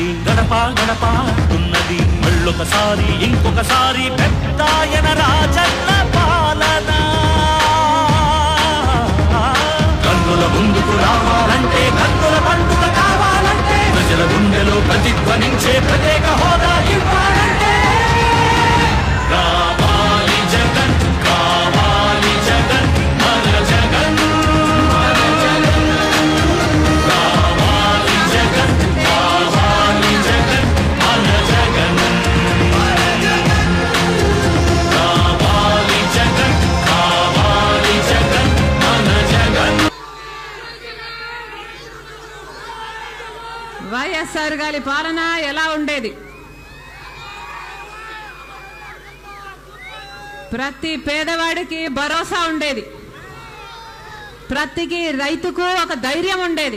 మళ్ళీ గడప గడప అంటున్నది మళ్ళొకసారి ఇంకొకసారి పెద్దాయన రాజన్న పాలన కన్నుల ముందుకు రావాలంటే కన్నుల పండుగ కావాలంటే ప్రజల గుండెలో ప్రతిధ్వనించే ప్రత్యేక హోదా ఇవ్వాలంటే కావాలి జగన్ కావాలి జగన్ మన జగన్ మన జగన్ కావాలి జగన్ కావాలి జగన్ మన జగన్ కావాలి జగన్ కావాలి జగన్ మన జగన్ వైఎస్ఆర్ గారి పాలన ఎలా ఉండేది ప్రతి పేదవాడికి భరోసా ఉండేది ప్రతికి రైతుకు ఒక ధైర్యం ఉండేది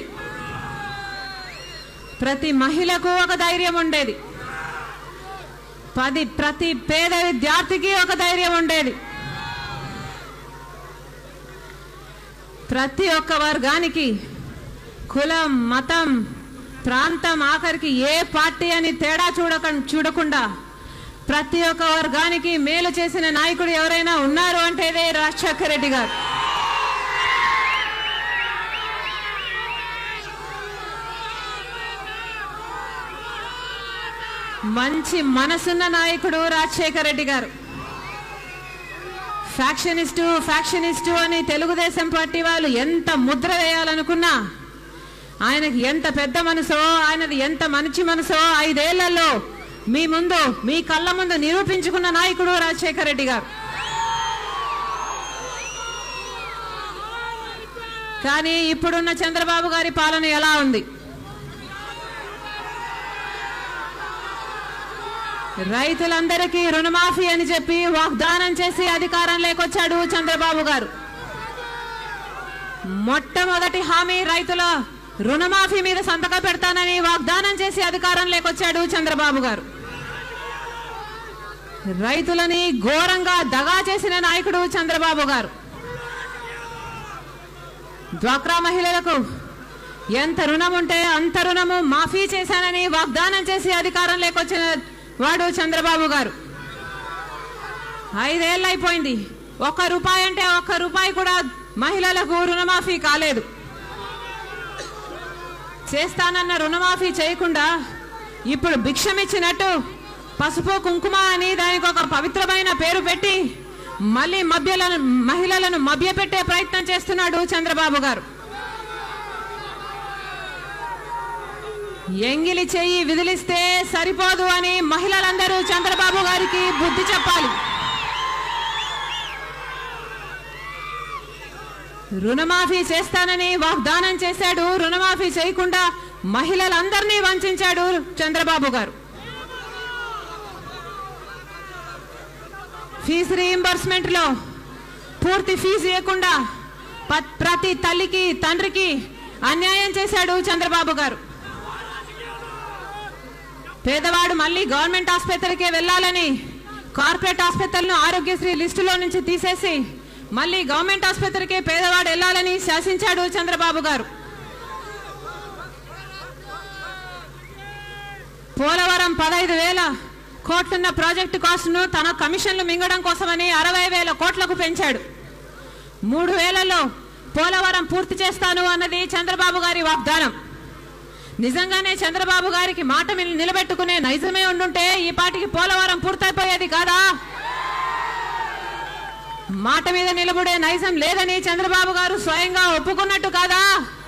ప్రతి మహిళకు ఒక ధైర్యం ఉండేది పది ప్రతి పేద విద్యార్థికి ఒక ధైర్యం ఉండేది ప్రతి ఒక్క వర్గానికి కులం మతం ప్రాంతం ఆఖరికి ఏ పార్టీ అని తేడా చూడక చూడకుండా ప్రతి ఒక్క వర్గానికి మేలు చేసిన నాయకుడు ఎవరైనా ఉన్నారు అంటే ఇదే రాజశేఖర రెడ్డి గారు మంచి మనసున్న నాయకుడు రాజశేఖర రెడ్డి గారు ఫ్యాక్షనిస్టు ఫ్యాక్షనిస్టు అని తెలుగుదేశం పార్టీ వాళ్ళు ఎంత ముద్ర వేయాలనుకున్నా ఆయనకి ఎంత పెద్ద మనసో ఆయనది ఎంత మంచి మనసో ఐదేళ్లలో మీ ముందు మీ కళ్ళ ముందు నిరూపించుకున్న నాయకుడు రాజశేఖర రెడ్డి గారు కానీ ఇప్పుడున్న చంద్రబాబు గారి పాలన ఎలా ఉంది రైతులందరికీ రుణమాఫీ అని చెప్పి వాగ్దానం చేసి అధికారం లేకొచ్చాడు చంద్రబాబు గారు మొట్టమొదటి హామీ రైతుల రుణమాఫీ మీద సంతకం పెడతానని వాగ్దానం చేసి అధికారం లేకొచ్చాడు చంద్రబాబు గారు రైతులని ఘోరంగా దగా చేసిన నాయకుడు చంద్రబాబు గారు డ్వాక్రా మహిళలకు ఎంత రుణం ఉంటే అంత రుణము మాఫీ చేశానని వాగ్దానం చేసి అధికారం లేకొచ్చిన వాడు చంద్రబాబు గారు ఐదేళ్ళు అయిపోయింది ఒక్క రూపాయి అంటే ఒక్క రూపాయి కూడా మహిళలకు రుణమాఫీ కాలేదు చేస్తానన్న రుణమాఫీ చేయకుండా ఇప్పుడు భిక్షమిచ్చినట్టు పసుపు కుంకుమ అని దానికి ఒక పవిత్రమైన పేరు పెట్టి మళ్ళీ మభ్యలను మహిళలను మభ్యపెట్టే ప్రయత్నం చేస్తున్నాడు చంద్రబాబు గారు ఎంగిలి చెయ్యి విదిలిస్తే సరిపోదు అని మహిళలందరూ చంద్రబాబు గారికి బుద్ధి చెప్పాలి రుణమాఫీ చేస్తానని వాగ్దానం చేశాడు రుణమాఫీ చేయకుండా మహిళలందరినీ వంచాడు చంద్రబాబు గారు ఫీజు రీయింబర్స్మెంట్ లో పూర్తి ఫీజు ఇవ్వకుండా ప- ప్రతి తల్లికి తండ్రికి అన్యాయం చేశాడు చంద్రబాబు గారు పేదవాడు మళ్ళీ గవర్నమెంట్ ఆసుపత్రికి వెళ్ళాలని కార్పొరేట్ ఆసుపత్రులను ఆరోగ్యశ్రీ లిస్టులో నుంచి తీసేసి మళ్ళీ గవర్నమెంట్ ఆసుపత్రికి పేదవాడు వెళ్ళాలని శాసించాడు చంద్రబాబు గారు పోలవరం పదహైదు వేల కోట్లున్న ప్రాజెక్టు కాస్ట్ను తన కమిషన్లు మింగడం కోసమని అరవై వేల కోట్లకు పెంచాడు మూడు వేలలో పోలవరం పూర్తి చేస్తాను అన్నది చంద్రబాబు గారి వాగ్దానం నిజంగానే చంద్రబాబు గారికి మాట మీద నిలబెట్టుకునే నైజమే ఉండుంటే ఈ పాటికి పోలవరం పూర్తయిపోయేది కాదా మాట మీద నిలబడే నైజం లేదని చంద్రబాబు గారు స్వయంగా ఒప్పుకున్నట్టు కాదా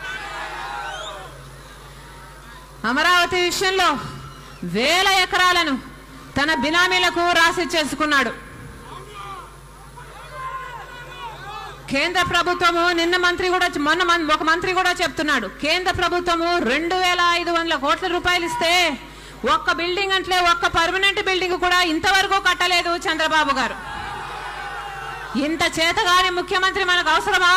అమరావతి విషయంలో వేల ఎకరాలను తన బినామీలకు రాసి చేసుకున్నాడు కేంద్ర ప్రభుత్వము నిన్న మంత్రి కూడా మొన్న మన్- ఒక మంత్రి కూడా చెప్తున్నాడు కేంద్ర ప్రభుత్వము రెండు వేల ఐదు వందల కోట్ల రూపాయలు ఇస్తే ఒక్క బిల్డింగ్ అంటే ఒక్క పర్మనెంట్ బిల్డింగ్ కూడా ఇంతవరకు కట్టలేదు చంద్రబాబు గారు ఇంత చేతగాని ముఖ్యమంత్రి మనకు అవసరమా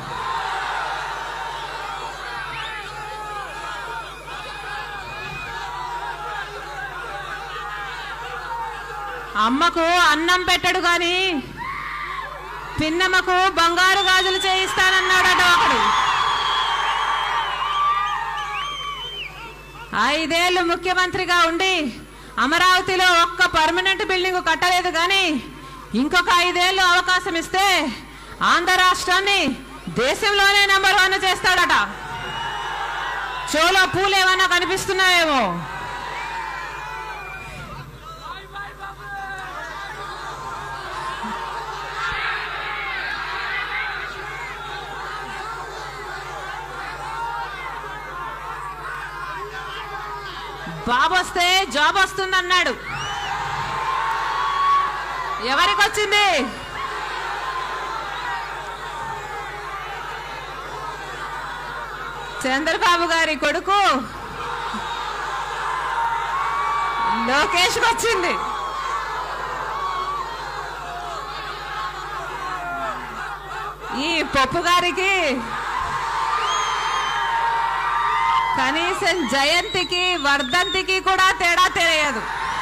అమ్మకు అన్నం పెట్టడు గాని పిన్నమ్మకు బంగారు గాజులు చేయిస్తానన్నాడట ఒకడు ఐదేళ్లు ముఖ్యమంత్రిగా ఉండి అమరావతిలో ఒక్క పర్మనెంట్ బిల్డింగ్ కట్టలేదు కానీ ఇంకొక ఐదేళ్లు అవకాశం ఇస్తే ఆంధ్ర రాష్ట్రాన్ని దేశంలోనే నెంబర్ వన్ చేస్తాడట షోలో పూలు ఏమన్నా కనిపిస్తున్నాయేమో బాబు వస్తే జాబ్ వస్తుందన్నాడు ఎవరికి వచ్చింది చంద్రబాబు గారి కొడుకు లోకేష్కి వచ్చింది ఈ పప్పు గారికి కనీసం జయంతికి వర్ధంతికి కూడా తేడా తెలియదు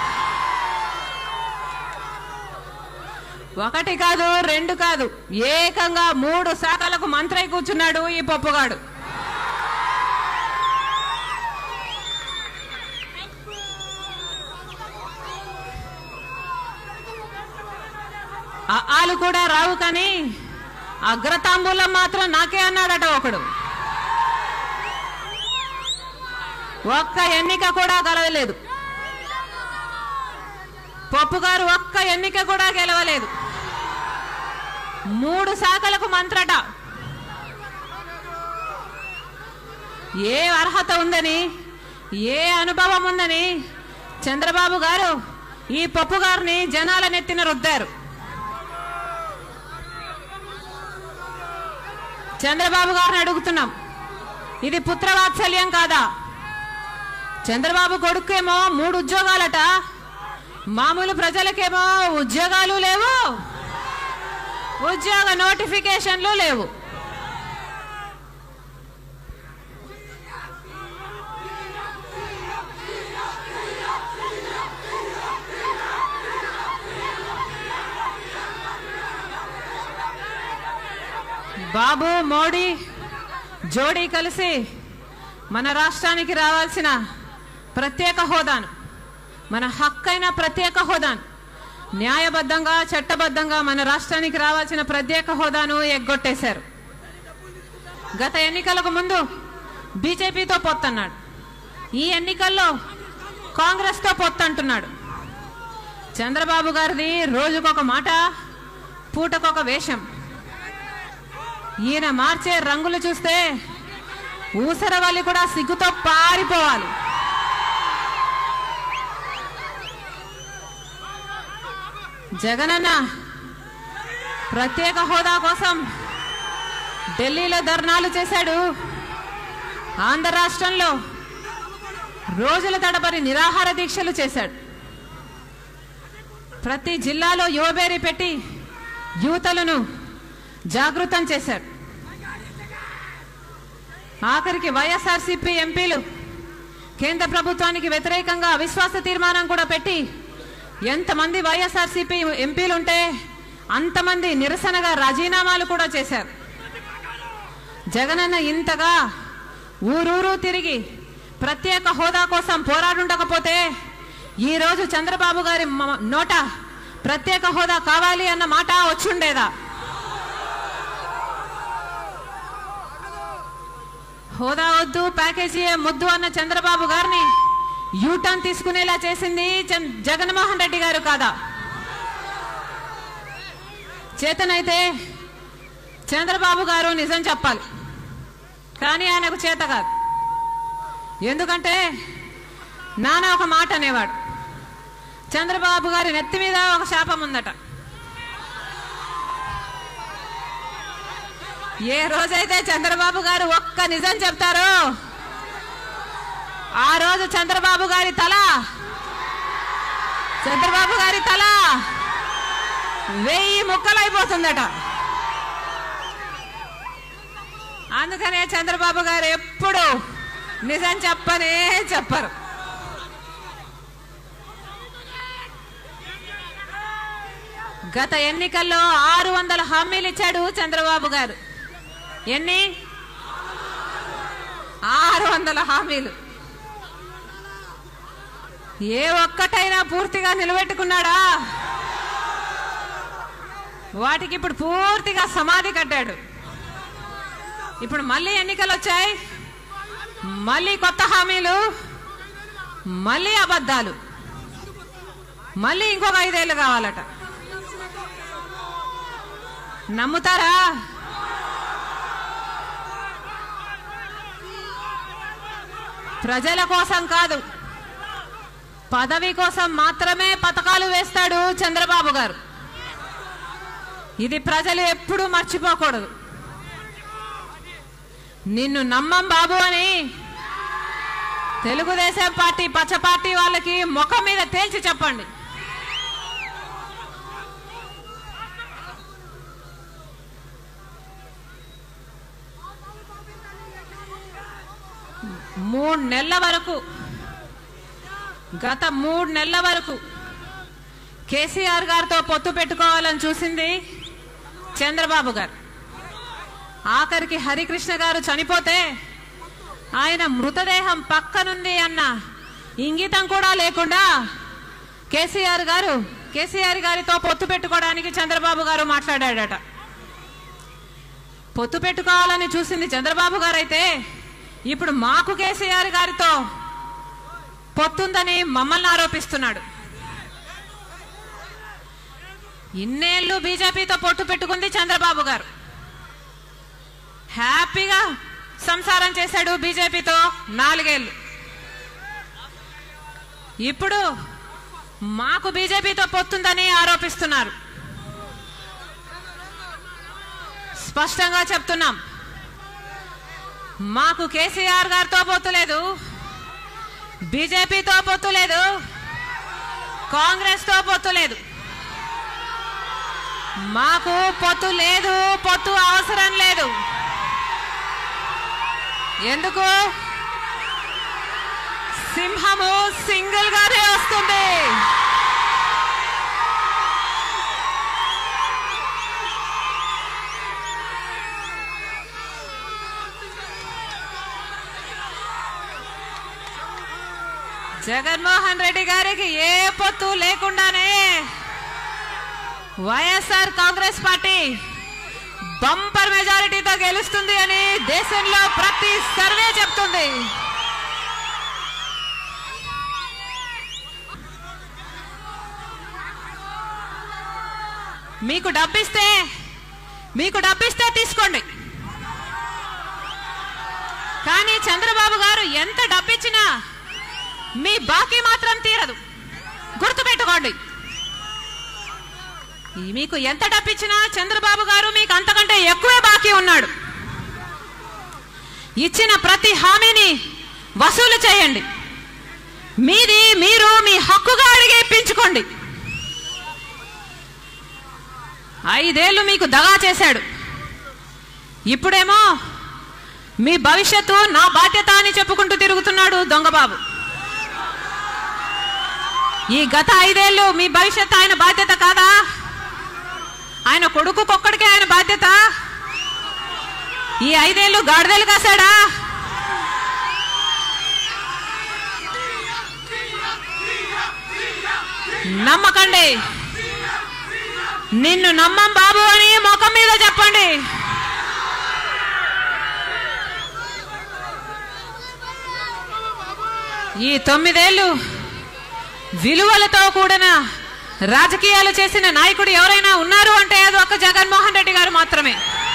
ఒకటి కాదు రెండు కాదు ఏకంగా మూడు శాఖలకు మంత్రై కూర్చున్నాడు ఈ పప్పుగాడు ఆ- ఆలు కూడా రావు కానీ అగ్రతాంబూలం మాత్రం నాకే అన్నాడట ఒకడు ఒక్క ఎన్నిక కూడా గెలవలేదు పప్పు గారు ఒక్క ఎన్నిక కూడా గెలవలేదు మూడు శాఖలకు మంత్రట ఏ అర్హత ఉందని ఏ అనుభవం ఉందని చంద్రబాబు గారు ఈ పప్పు గారిని జనాల నెత్తిన రుద్దారు చంద్రబాబు గారిని అడుగుతున్నాం ఇది పుత్రవాత్సల్యం కాదా చంద్రబాబు కొడుకేమో మూడు ఉద్యోగాలట మామూలు ప్రజలకేమో ఉద్యోగాలు లేవు ఉద్యోగ నోటిఫికేషన్లు లేవు బాబు మోడీ జోడీ కలిసి మన రాష్ట్రానికి రావాల్సిన ప్రత్యేక హోదాను మన హక్కైన ప్రత్యేక హోదాను న్యాయబద్ధంగా చట్టబద్ధంగా మన రాష్ట్రానికి రావాల్సిన ప్రత్యేక హోదాను ఎగ్గొట్టేశారు గత ఎన్నికలకు ముందు బీజేపీతో పొత్తన్నాడు ఈ ఎన్నికల్లో కాంగ్రెస్తో పొత్తంటున్నాడు చంద్రబాబు గారిది రోజుకొక మాట పూటకొక వేషం ఈయన మార్చే రంగులు చూస్తే ఊసరవల్లి కూడా సిగ్గుతో పారిపోవాలి జగనన్న ప్రత్యేక హోదా కోసం ఢిల్లీలో ధర్నాలు చేశాడు ఆంధ్ర రాష్ట్రంలో రోజుల తడబడి నిరాహార దీక్షలు చేశాడు ప్రతి జిల్లాలో యువబేరి పెట్టి యువతలను జాగృతం చేశాడు ఆఖరికి వైఎస్ఆర్సీపీ ఎంపీలు కేంద్ర ప్రభుత్వానికి వ్యతిరేకంగా అవిశ్వాస తీర్మానం కూడా పెట్టి ఎంతమంది వైఎస్ఆర్సీపీ ఎంపీలుంటే అంతమంది నిరసనగా రాజీనామాలు కూడా చేశారు జగనన్న ఇంతగా ఊరూరు తిరిగి ప్రత్యేక హోదా కోసం పోరాడుండకపోతే ఈ రోజు చంద్రబాబు గారి మ- నోట ప్రత్యేక హోదా కావాలి అన్న మాట వచ్చుండేదా హోదా వద్దు ప్యాకేజీ ముద్దు అన్న చంద్రబాబు గారిని యూటర్న్ తీసుకునేలా చేసింది చన్- జగన్మోహన్ రెడ్డి గారు కాదా చేతనైతే చంద్రబాబు గారు నిజం చెప్పాలి కానీ ఆయనకు చేత కాదు ఎందుకంటే నాన్న ఒక మాట అనేవాడు చంద్రబాబు గారి నెత్తి మీద ఒక శాపం ఉందట ఏ రోజైతే చంద్రబాబు గారు ఒక్క నిజం చెప్తారో ఆ రోజు చంద్రబాబు గారి తల చంద్రబాబు గారి తల వెయ్యి ముక్కలైపోతుందట అందుకనే చంద్రబాబు గారు ఎప్పుడు నిజం చెప్పనే చెప్పరు గత ఎన్నికల్లో ఆరు వందల హామీలు ఇచ్చాడు చంద్రబాబు గారు ఎన్ని ఆరు వందల హామీలు ఏ ఒక్కటైనా పూర్తిగా నిలబెట్టుకున్నాడా వాటికి ఇప్పుడు పూర్తిగా సమాధి కట్టాడు ఇప్పుడు మళ్ళీ ఎన్నికలు వచ్చాయి మళ్ళీ కొత్త హామీలు మళ్ళీ అబద్ధాలు మళ్ళీ ఇంకొక ఐదేళ్ళు కావాలట నమ్ముతారా ప్రజల కోసం కాదు పదవి కోసం మాత్రమే పథకాలు వేస్తాడు చంద్రబాబు గారు ఇది ప్రజలు ఎప్పుడూ మర్చిపోకూడదు నిన్ను నమ్మం బాబు అని తెలుగుదేశం పార్టీ పచ్చ పార్టీ వాళ్ళకి ముఖం మీద తేల్చి చెప్పండి మూడు నెలల వరకు గత మూడు నెలల వరకు కేసీఆర్ గారితో పొత్తు పెట్టుకోవాలని చూసింది చంద్రబాబు గారు ఆఖరికి హరికృష్ణ గారు చనిపోతే ఆయన మృతదేహం పక్కనుంది అన్న ఇంగితం కూడా లేకుండా కేసీఆర్ గారు కేసీఆర్ గారితో పొత్తు పెట్టుకోవడానికి చంద్రబాబు గారు మాట్లాడాడట పొత్తు పెట్టుకోవాలని చూసింది చంద్రబాబు గారు అయితే ఇప్పుడు మాకు కేసీఆర్ గారితో పొత్తుందని మమ్మల్ని ఆరోపిస్తున్నాడు ఇన్నేళ్లు బీజేపీతో పొట్టు పెట్టుకుంది చంద్రబాబు గారు హ్యాపీగా సంసారం చేశాడు బీజేపీతో నాలుగేళ్లు ఇప్పుడు మాకు బీజేపీతో పొత్తుందని ఆరోపిస్తున్నారు స్పష్టంగా చెప్తున్నాం మాకు కేసీఆర్ గారితో పొత్తు లేదు బీజేపీతో పొత్తు లేదు కాంగ్రెస్తో పొత్తు లేదు మాకు పొత్తు లేదు పొత్తు అవసరం లేదు ఎందుకు సింహము సింగిల్ గానే వస్తుంది జగన్మోహన్ రెడ్డి గారికి ఏ పొత్తు లేకుండానే వైఎస్ఆర్ కాంగ్రెస్ పార్టీ బంపర్ మెజారిటీతో గెలుస్తుంది అని దేశంలో ప్రతి సర్వే చెప్తుంది మీకు డబ్బిస్తే మీకు డబ్బిస్తే తీసుకోండి కానీ చంద్రబాబు గారు ఎంత డబ్బిచ్చినా మీ బాకీ మాత్రం తీరదు గుర్తుపెట్టుకోండి ఈ మీకు ఎంత డబ్బిచ్చినా చంద్రబాబు గారు మీకు అంతకంటే ఎక్కువే బాకీ ఉన్నాడు ఇచ్చిన ప్రతి హామీని వసూలు చేయండి మీది మీరు మీ హక్కుగా అడిగి ఇప్పించుకోండి ఐదేళ్లు మీకు దగా చేశాడు ఇప్పుడేమో మీ భవిష్యత్తు నా బాధ్యత అని చెప్పుకుంటూ తిరుగుతున్నాడు దొంగబాబు ఈ గత ఐదేళ్లు మీ భవిష్యత్తు ఆయన బాధ్యత కాదా ఆయన కొడుకుకొక్కడికే ఆయన బాధ్యత ఈ ఐదేళ్లు గాడిదలు కాశాడా నమ్మకండి నిన్ను నమ్మం బాబు అని ముఖం మీద చెప్పండి ఈ తొమ్మిదేళ్లు విలువలతో కూడిన రాజకీయాలు చేసిన నాయకుడు ఎవరైనా ఉన్నారు అంటే అది ఒక జగన్మోహన్ రెడ్డి గారు మాత్రమే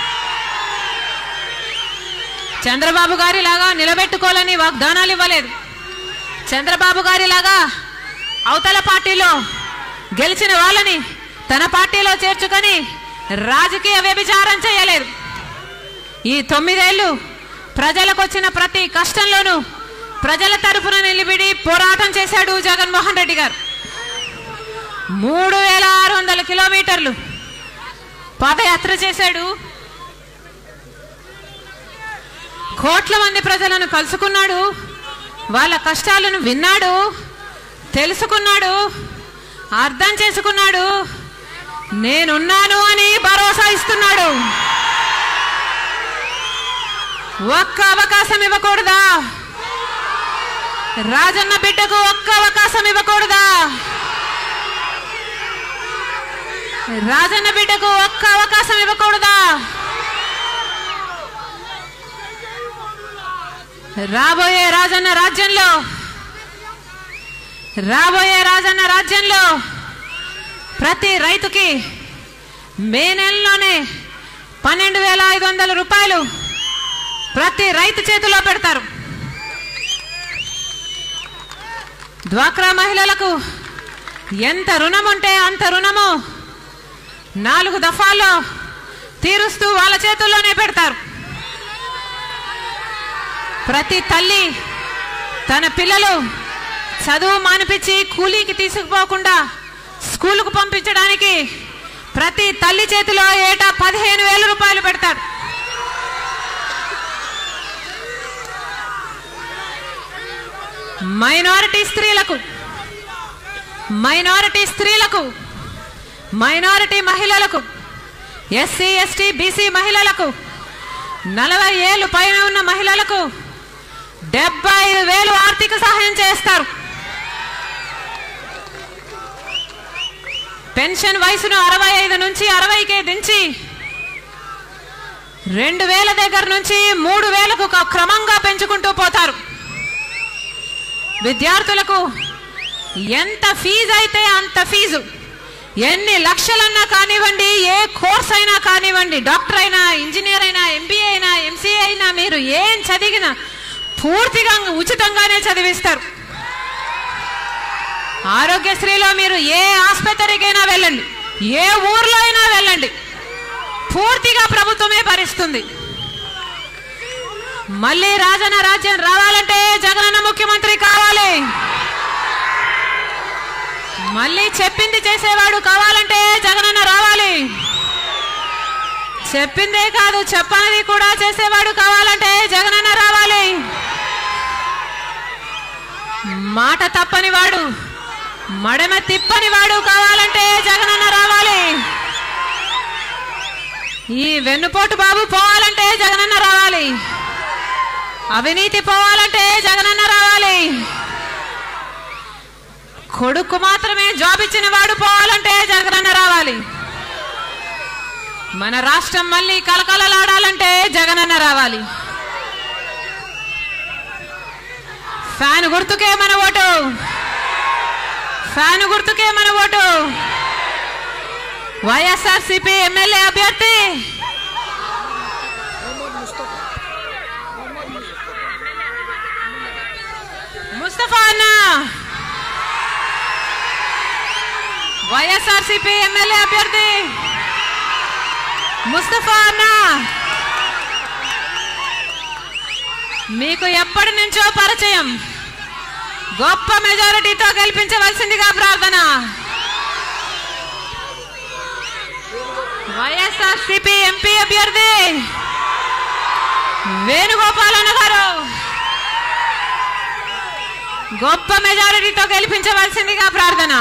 చంద్రబాబు గారి లాగా నిలబెట్టుకోవాలని వాగ్దానాలు ఇవ్వలేదు చంద్రబాబు గారి లాగా అవతల పార్టీలో గెలిచిన వాళ్ళని తన పార్టీలో చేర్చుకొని రాజకీయ వ్యభిచారం చేయలేదు ఈ తొమ్మిదేళ్లు ప్రజలకు వచ్చిన ప్రతి కష్టంలోనూ ప్రజల తరఫున నిలబడి పోరాటం చేశాడు జగన్మోహన్ రెడ్డి గారు మూడు వేల ఆరు వందల కిలోమీటర్లు పాదయాత్ర చేశాడు కోట్ల మంది ప్రజలను కలుసుకున్నాడు వాళ్ళ కష్టాలను విన్నాడు తెలుసుకున్నాడు అర్థం చేసుకున్నాడు నేనున్నాను అని భరోసా ఇస్తున్నాడు ఒక్క అవకాశం ఇవ్వకూడదా రాజన్న బిడ్డకు ఒక్క అవకాశం ఇవ్వకూడదా రాజన్న బిడ్డకు ఒక్క అవకాశం ఇవ్వకూడదా రాబోయే రాజన్న రాజ్యంలో రాబోయే రాజన్న రాజ్యంలో ప్రతి రైతుకి మే నెలలోనే పన్నెండు వేల ఐదు వందల రూపాయలు ప్రతి రైతు చేతిలో పెడతారు డ్వాక్రా మహిళలకు ఎంత రుణం ఉంటే అంత రుణము నాలుగు దఫాల్లో తీరుస్తూ వాళ్ళ చేతుల్లోనే పెడతారు ప్రతి తల్లి తన పిల్లలు చదువు మానిపించి కూలీకి తీసుకుపోకుండా స్కూలుకు పంపించడానికి ప్రతి తల్లి చేతిలో ఏటా పదిహేను వేల రూపాయలు పెడతారు మైనారిటీ స్త్రీలకు మైనారిటీ స్త్రీలకు మైనారిటీ మహిళలకు ఎస్సీ ఎస్టీ బీసీ మహిళలకు నలభై ఏళ్ళు పైన ఉన్న మహిళలకు డెబ్బై ఐదు వేలు ఆర్థిక సహాయం చేస్తారు పెన్షన్ వయసును అరవై ఐదు నుంచి అరవైకే దించి రెండు వేల దగ్గర నుంచి మూడు వేలకు క- క్రమంగా పెంచుకుంటూ పోతారు విద్యార్థులకు ఎంత ఫీజు అయితే అంత ఫీజు ఎన్ని లక్షలన్నా కానివ్వండి ఏ కోర్స్ అయినా కానివ్వండి డాక్టర్ అయినా ఇంజనీర్ అయినా ఎంబీఏ అయినా ఎంసీఏ అయినా మీరు ఏం చదివినా పూర్తిగా ఉచితంగానే చదివిస్తారు ఆరోగ్యశ్రీలో మీరు ఏ ఆసుపత్రికైనా వెళ్ళండి ఏ ఊర్లో అయినా వెళ్ళండి పూర్తిగా ప్రభుత్వమే భరిస్తుంది మళ్ళీ రాజన్న రాజ్యం రావాలంటే జగనన్న ముఖ్యమంత్రి కావాలి మళ్ళీ చెప్పింది చేసేవాడు కావాలంటే జగనన్న రావాలి చెప్పిందే కాదు చెప్పనిది కూడా చేసేవాడు కావాలంటే జగనన్న రావాలి మాట తప్పని వాడు మడమ తిప్పని వాడు కావాలంటే జగనన్న రావాలి ఈ వెన్నుపోటు బాబు పోవాలంటే జగనన్న రావాలి అవినీతి పోవాలంటే జగనన్న రావాలి కొడుకు మాత్రమే జాబ్ ఇచ్చిన వాడు పోవాలంటే జగనన్న రావాలి మన రాష్ట్రం మళ్ళీ కలకలలాడాలంటే జగనన్న రావాలి ఫ్యాన్ గుర్తుకే మన ఓటు ఫ్యాన్ గుర్తుకే మన ఓటు వైఎస్ఆర్సిపి ఎమ్మెల్యే అభ్యర్థి ముస్తఫా అన్న వైఎస్ఆర్సిపి ఎమ్మెల్యే అభ్యర్థి ముస్తఫా అన్న మీకు ఎప్పటి నుంచో పరిచయం గొప్ప మెజారిటీతో గెలిపించవలసిందిగా ప్రార్థన వైఎస్ఆర్ సిపి ఎంపీ అభ్యర్థి వేణుగోపాలన్న గారు గొప్ప మెజారిటీతో గెలిపించవలసిందిగా ప్రార్థన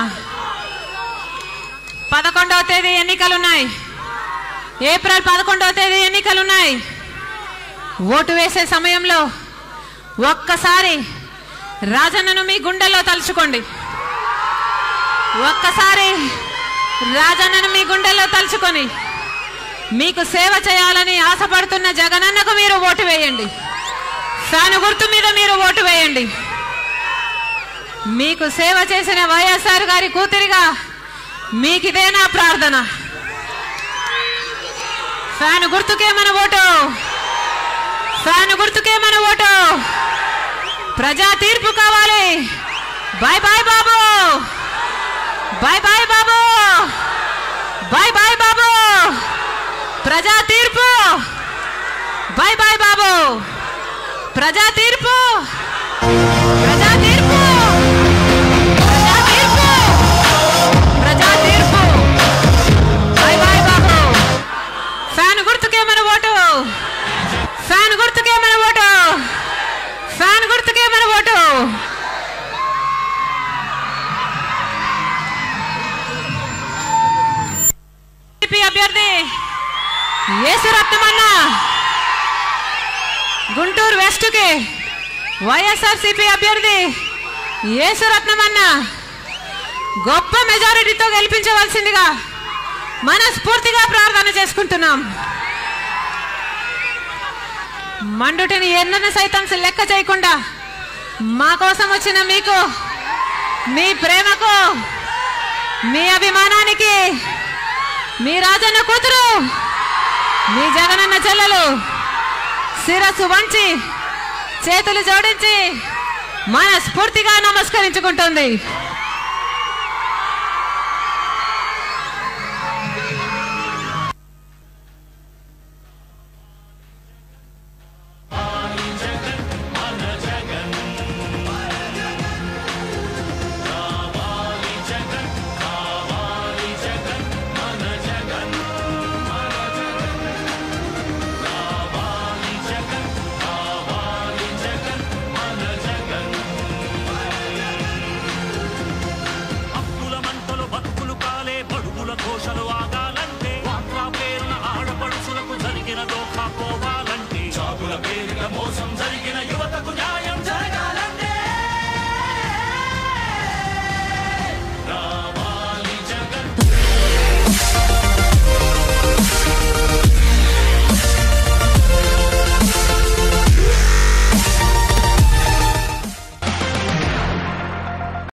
పదకొండవ తేదీ ఎన్నికలున్నాయి ఏప్రిల్ పదకొండవ తేదీ ఎన్నికలున్నాయి ఓటు వేసే సమయంలో ఒక్కసారి రాజన్నను మీ గుండెల్లో తలుచుకోండి ఒక్కసారి రాజన్నను మీ గుండెల్లో తలుచుకొని మీకు సేవ చేయాలని ఆశపడుతున్న జగనన్నకు మీరు ఓటు వేయండి ఫ్యాను గుర్తు మీద మీరు ఓటు వేయండి మీకు సేవ చేసిన వైఎస్ఆర్ గారి కూతురిగా మీకిదే నా ప్రార్థన ఫ్యాను గుర్తుకే మన ఓటు ఫ్యాను గుర్తుకే మన ఓటు ప్రజా తీర్పు కావాలి bye bye Babu bye bye Babu bye bye Babu ప్రజా తీర్పు బాయ్ బాయ్ బాబు ప్రజా తీర్పు ప్రజా తీర్పు ప్రజా తీర్పు ప్రజా తీర్పు బాయ్ బాయ్ బాబు ఫ్యాన్ గుర్తుకే మన ఓటు ఫ్యాన్ గుర్తుకే మన ఓటు ఫ్యాన్ గుర్తుకే మన ఓటు టీడీపీ అభ్యర్థి యేసురత్నమన్న గుంటూరు వెస్ట్కి వైఎస్ఆర్సీపీ అభ్యర్థి యేసురత్నమన్న గొప్ప మెజారిటీతో గెలిపించవలసిందిగా మనస్ఫూర్తిగా ప్రార్థన చేసుకుంటున్నాం మండుటిని ఎన్నను సైతం లెక్క చేయకుండా మా కోసం వచ్చిన మీకు మీ ప్రేమకు మీ అభిమానానికి మీ రాజన్న కూతురు మీ జగనన్న చెల్లెలు శిరస్సు వంచి చేతులు జోడించి మనస్ఫూర్తిగా నమస్కరించుకుంటుంది హక్కుల మంటలు బతుకులు కాలే బడుగుల ఘోషలు ఆగాలంటే వాట్రా పేరున ఆడపడుచులకు జరిగిన దోఖా పోవాలంటే చాకుల పేరిట మోసం